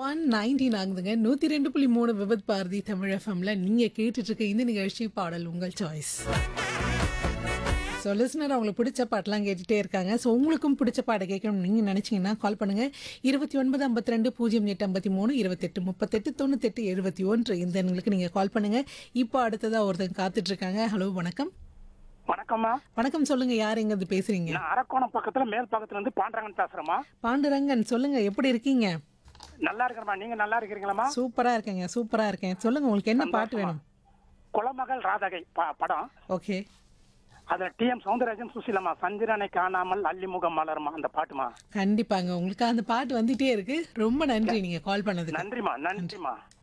one nineteen ஆகுதுங்க நூற்றி ரெண்டு புள்ளி மூணு விபத் பாரதி தமிழ் எஃப்எம்ல நீங்கள் கேட்டுட்டு இருக்க இந்த நிகழ்ச்சி பாடல் உங்கள் சாய்ஸ் ஸோ லிஸ்னர் அவங்களுக்கு பிடிச்ச பாட்டெலாம் கேட்டுகிட்டே இருக்காங்க ஸோ உங்களுக்கும் பிடிச்ச பாட்டை கேட்கணும்னு நீங்கள் நினச்சிங்கன்னா கால் பண்ணுங்கள் இருபத்தி ஒன்பது ஐம்பத்தி ரெண்டு பூஜ்ஜியம் எட்டு ஐம்பத்தி மூணு இருபத்தெட்டு முப்பத்தெட்டு தொண்ணூத்தெட்டு எழுபத்தி ஒன்று இந்த எண்களுக்கு நீங்கள் கால் பண்ணுங்கள் இப்போ அடுத்ததாக ஒருத்தங்க காத்துட்ருக்காங்க ஹலோ வணக்கம் வணக்கம்மா வணக்கம் சொல்லுங்கள் யார் எங்கேருந்து பேசுகிறீங்க நான் அரக்கோணம் பக்கத்துல மேல் பக்கத்துல இருந்து பாண்டரங்கன் பேசுறேம்மா பாண்டுரங்கன் சொல்லுங்கள் எப்படி இருக்கீங்க நல்லா இருக்கிறமா நீங்க நல்லா இருக்கிறீங்களாம்மா சூப்பராக இருக்கேங்க சூப்பராக இருக்கேன் சொல்லுங்கள் உங்களுக்கு என்ன பாட்டு வேணும் குலமகள் ராதகை ப- படம் ஓகே அதுல டி எம் சவுந்தரராஜன் சுசிலம்மா சந்திரனை காணாமல் அல்லிமுகம் மலருமா அந்த பாட்டுமா கண்டிப்பாங்க உங்களுக்கு அந்த பாட்டு வந்துட்டே இருக்கு ரொம்ப நன்றி நீங்க கால் பண்ணதுக்கு நன்றிமா நன்றிமா